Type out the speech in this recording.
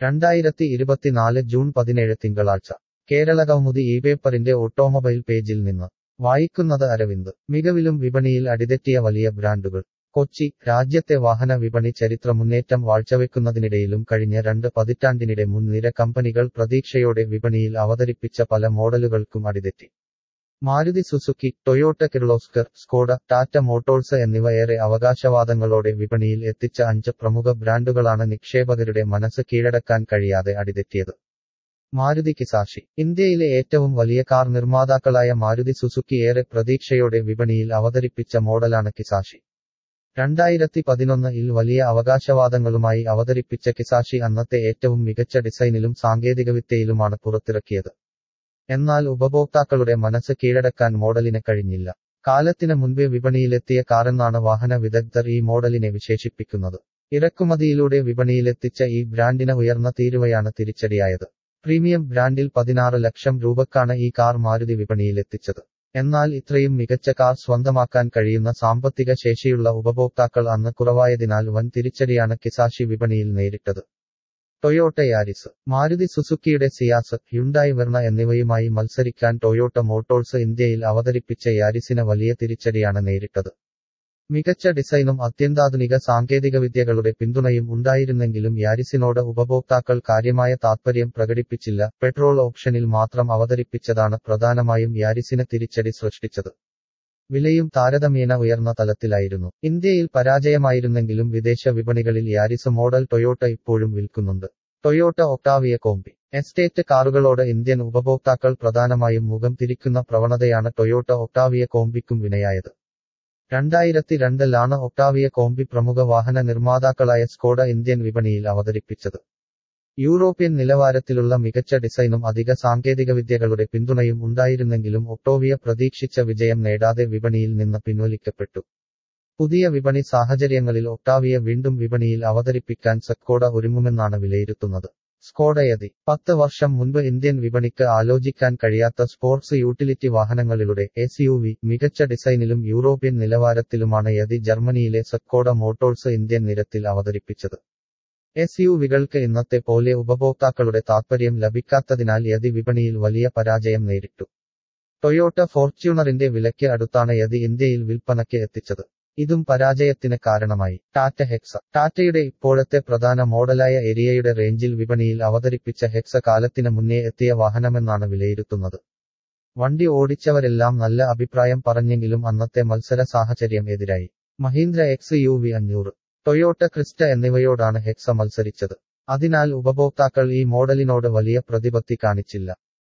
രണ്ടായിരത്തി ഇരുപത്തിനാല് ജൂൺ പതിനേഴ് തിങ്കളാഴ്ച കേരളകൗമുദി ഈ പേപ്പറിന്റെ ഓട്ടോമൊബൈൽ പേജിൽ നിന്ന് വായിക്കുന്നത് അരവിന്ദ് മികവിലും വിപണിയിൽ അടിതെറ്റിയ വലിയ ബ്രാൻഡുകൾ കൊച്ചി രാജ്യത്തെ വാഹന വിപണി ചരിത്ര മുന്നേറ്റം വാഴ്ചവെക്കുന്നതിനിടയിലും കഴിഞ്ഞ രണ്ട് പതിറ്റാണ്ടിനിടെ മുൻനിര കമ്പനികൾ പ്രതീക്ഷയോടെ വിപണിയിൽ അവതരിപ്പിച്ച പല മോഡലുകൾക്കും അടിതെറ്റി Maruti Suzuki Toyota Kirloskar Skoda Tata motors എന്നിവ ഏറെ അവകാശവാദങ്ങളോടെ വിപണിയിൽ എത്തിച്ച അഞ്ച് പ്രമുഖ ബ്രാൻഡുകളാണ് നിക്ഷേപകരുടെ മനസ്സ് കീഴടക്കാൻ കഴിയാതെ അടിതെറ്റിയത് മാരുതി കിസാഷി ഇന്ത്യയിലെ ഏറ്റവും വലിയ കാർ നിർമ്മാതാക്കളായ മാരുതി സുസുക്കി ഏറെ പ്രതീക്ഷയോടെ വിപണിയിൽ അവതരിപ്പിച്ച മോഡലാണ് കിസാഷി രണ്ടായിരത്തി പതിനൊന്നിൽ വലിയ അവകാശവാദങ്ങളുമായി അവതരിപ്പിച്ച കിസാഷി അന്നത്തെ ഏറ്റവും മികച്ച ഡിസൈനിലും സാങ്കേതികവിദ്യയിലുമാണ് പുറത്തിറക്കിയത് എന്നാൽ ഉപഭോക്താക്കളുടെ മനസ്സ് കീഴടക്കാൻ മോഡലിന് കഴിഞ്ഞില്ല കാലത്തിന് മുൻപേ വിപണിയിലെത്തിയ കാറെന്നാണ് വാഹന വിദഗ്ധർ ഈ മോഡലിനെ വിശേഷിപ്പിക്കുന്നത് ഇറക്കുമതിയിലൂടെ വിപണിയിലെത്തിച്ച ഈ ബ്രാൻഡിന് ഉയർന്ന തീരുവയാണ് തിരിച്ചടിയായത് പ്രീമിയം ബ്രാൻഡിൽ പതിനാറ് ലക്ഷം രൂപക്കാണ് ഈ കാർ മാരുതി വിപണിയിലെത്തിച്ചത് എന്നാൽ ഇത്രയും മികച്ച കാർ സ്വന്തമാക്കാൻ കഴിയുന്ന സാമ്പത്തിക ശേഷിയുള്ള ഉപഭോക്താക്കൾ അന്ന് കുറവായതിനാൽ വൻ തിരിച്ചടിയാണ് കിസാഷി വിപണിയിൽ നേരിട്ടത് ടൊയോട്ട യാരിസ് മാരുതി സുസുക്കിയുടെ സിയാസ് ഹ്യുണ്ടായി വെർണ എന്നിവയുമായി മത്സരിക്കാൻ ടൊയോട്ട മോട്ടോഴ്സ് ഇന്ത്യയിൽ അവതരിപ്പിച്ച യാരിസിന് വലിയ തിരിച്ചടിയാണ് നേരിട്ടത് മികച്ച ഡിസൈനും അത്യന്താധുനിക സാങ്കേതികവിദ്യകളുടെ പിന്തുണയും ഉണ്ടായിരുന്നെങ്കിലും യാരിസിനോട് ഉപഭോക്താക്കൾ കാര്യമായ താത്പര്യം പ്രകടിപ്പിച്ചില്ല പെട്രോൾ ഓപ്ഷനിൽ മാത്രം അവതരിപ്പിച്ചതാണ് പ്രധാനമായും യാരിസിന് തിരിച്ചടി സൃഷ്ടിച്ചത് വിലയും താരതമ്യേന ഉയർന്ന തലത്തിലായിരുന്നു ഇന്ത്യയിൽ പരാജയമായിരുന്നെങ്കിലും വിദേശ വിപണികളിൽ യാരിസ് മോഡൽ ടൊയോട്ട ഇപ്പോഴും വിൽക്കുന്നുണ്ട് ടൊയോട്ട ഒക്ടാവിയ കോമ്പി എസ്റ്റേറ്റ് കാറുകളോട് ഇന്ത്യൻ ഉപഭോക്താക്കൾ പ്രധാനമായും മുഖം തിരിക്കുന്ന പ്രവണതയാണ് ടൊയോട്ട ഒക്ടാവിയ കോമ്പിക്കും വിനയായത് രണ്ടായിരത്തി രണ്ടിലാണ് ഒക്ടാവിയ കോമ്പി പ്രമുഖ വാഹന നിർമ്മാതാക്കളായ സ്കോഡ ഇന്ത്യൻ വിപണിയിൽ അവതരിപ്പിച്ചത് യൂറോപ്യൻ നിലവാരത്തിലുള്ള മികച്ച ഡിസൈനും അധിക സാങ്കേതികവിദ്യകളുടെ പിന്തുണയും ഉണ്ടായിരുന്നെങ്കിലും ഒക്ടോവിയ പ്രതീക്ഷിച്ച വിജയം നേടാതെ വിപണിയിൽ നിന്ന് പിൻവലിക്കപ്പെട്ടു പുതിയ വിപണി സാഹചര്യങ്ങളിൽ ഒക്ടാവിയ വീണ്ടും വിപണിയിൽ അവതരിപ്പിക്കാൻ സക്കോഡ ഒരുങ്ങുമെന്നാണ് വിലയിരുത്തുന്നത് സ്കോഡയതി പത്ത് വർഷം മുൻപ് ഇന്ത്യൻ വിപണിക്ക് ആലോചിക്കാൻ കഴിയാത്ത സ്പോർട്സ് യൂട്ടിലിറ്റി വാഹനങ്ങളിലൂടെ എസ് യു വി മികച്ച ഡിസൈനിലും യൂറോപ്യൻ നിലവാരത്തിലുമാണ് യതി ജർമ്മനിയിലെ സക്കോഡ മോട്ടോഴ്സ് ഇന്ത്യൻ നിരത്തിൽ അവതരിപ്പിച്ചത് എസ് യു വികൾക്ക് ഇന്നത്തെ പോലെ ഉപഭോക്താക്കളുടെ താത്പര്യം ലഭിക്കാത്തതിനാൽ യതി വിപണിയിൽ വലിയ പരാജയം നേരിട്ടു ടൊയോട്ട ഫോർച്യൂണറിന്റെ വിലയ്ക്ക് അടുത്താണ് യതി ഇന്ത്യയിൽ വിൽപ്പനയ്ക്ക് എത്തിച്ചത് ഇതും പരാജയത്തിന് കാരണമായി ടാറ്റ ഹെക്സ ടാറ്റയുടെ ഇപ്പോഴത്തെ പ്രധാന മോഡലായ എരിയയുടെ റേഞ്ചിൽ വിപണിയിൽ അവതരിപ്പിച്ച ഹെക്സ കാലത്തിന് മുന്നേ എത്തിയ വാഹനമെന്നാണ് വിലയിരുത്തുന്നത് വണ്ടി ഓടിച്ചവരെല്ലാം നല്ല അഭിപ്രായം പറഞ്ഞെങ്കിലും അന്നത്തെ മത്സര സാഹചര്യം എതിരായി മഹീന്ദ്ര എക്സ് യു വി അഞ്ഞൂറ് ടൊയോട്ട ക്രിസ്റ്റ എന്നിവയോടാണ് ഹെക്സ മത്സരിച്ചത് അതിനാൽ ഉപഭോക്താക്കൾ ഈ മോഡലിനോട് വലിയ പ്രതിപത്തി കാണിച്ചില്ല